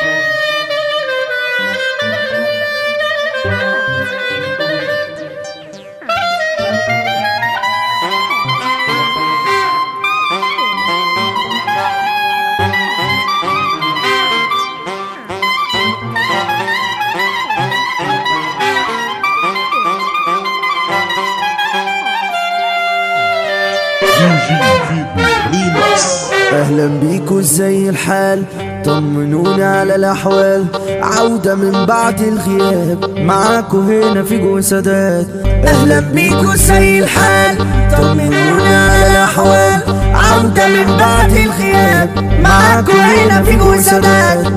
اهلا بيكو زي الحال طمنوني على الاحوال عودة من بعد الغياب معاكو هنا في جو سادات اهلا بيكو زي الحال طمنوني على الاحوال عودة من بعد الغياب معاكو هنا في جو سادات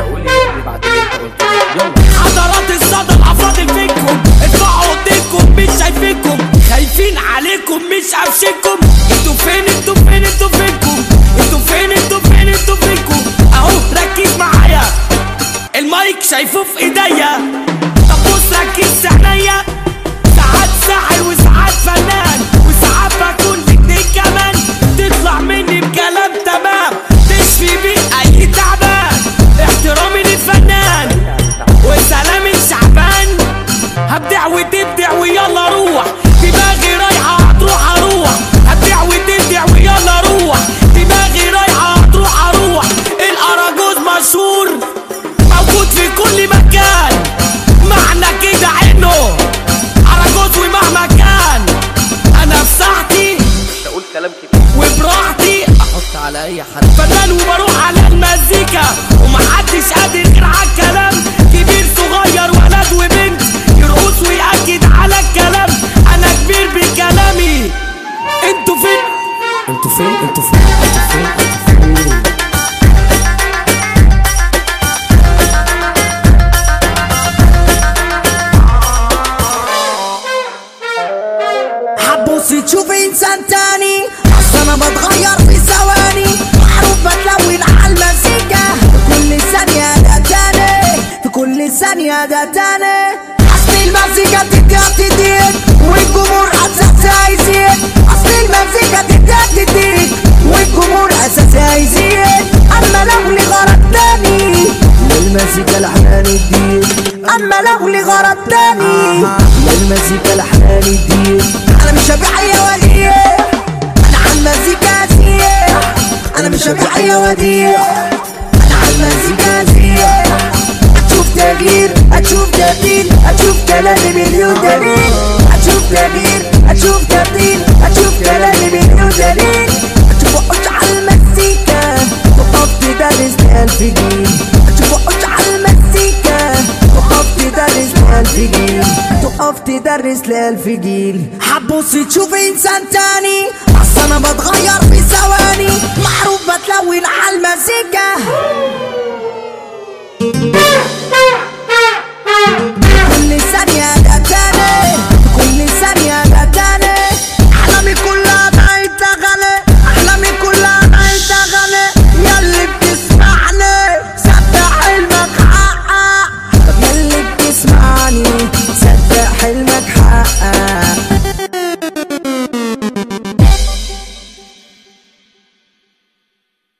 حضرات الصدى الافاضل فيكم ادفعوا ايديكم مش شايفينكم خايفين عليكم مش عاوشينكم انتوا فين انتوا فين انتوا فينكم انتوا فين انتوا فين انتوا فينكم اهو ركز معايا المايك شايفه في ايديا طب بص ركز في عينيا ساعات ساحر وساعات فنان وساعات بكون تكنيك كمان تطلع مني بكلام تمام تشفي بيه اي تعبان احترامي للفنان وسلام الشعبان هبدع وتبدع ويلا روح دماغي رايحة هتروح اروح هبدع وتبدع ويلا روح دماغي رايحة هتروح اروح الاراجوز مشهور موجود في كل مكان معنى كده انه اراجوز ومهما كان انا في ساعتي اقول كلام كتير وبراحتي احط على اي حد فنان وبروح على المزيكا ومحدش قادر غير على الكلام كبير صغير ولد وبنت يرقص ويأكد على الكلام انا كبير بكلامي انتوا فين انتوا فين انتوا فين انتوا فين انتوا فين هتبص تشوف انسان تاني اصل انا بتغير في ثواني معروف بتلون على المزيكا في كل ثانية ده تاني في كل ثانية ده تاني اصل المزيكا بتديها بتديك والجمهور اساسها يزيد اصل المزيكا بتديها بتديك والجمهور اساسها يزيد اما لو لي غرض تاني للمزيكا الحنان الدين اما لو لي غرض تاني للمزيكا الحنان الدين انا مش هبيع يا وديع انا على المزيكا زيع انا مش هبيع يا وديع انا على المزيكا زيع هتشوف تغيير هتشوف تبديل هتشوف كلامي مليون دليل هتشوف تغيير هتشوف تبديل هتشوف كلامي مليون دليل هتشوف اقعد على المزيكا وقف تدرس لألف جيل هتشوف اقعد على المزيكا وقف تدرس لألف جيل تقف تدرس لألف جيل هتبص تشوف انسان تاني اصل انا بتغير في ثواني معروف بتلون على المزيكا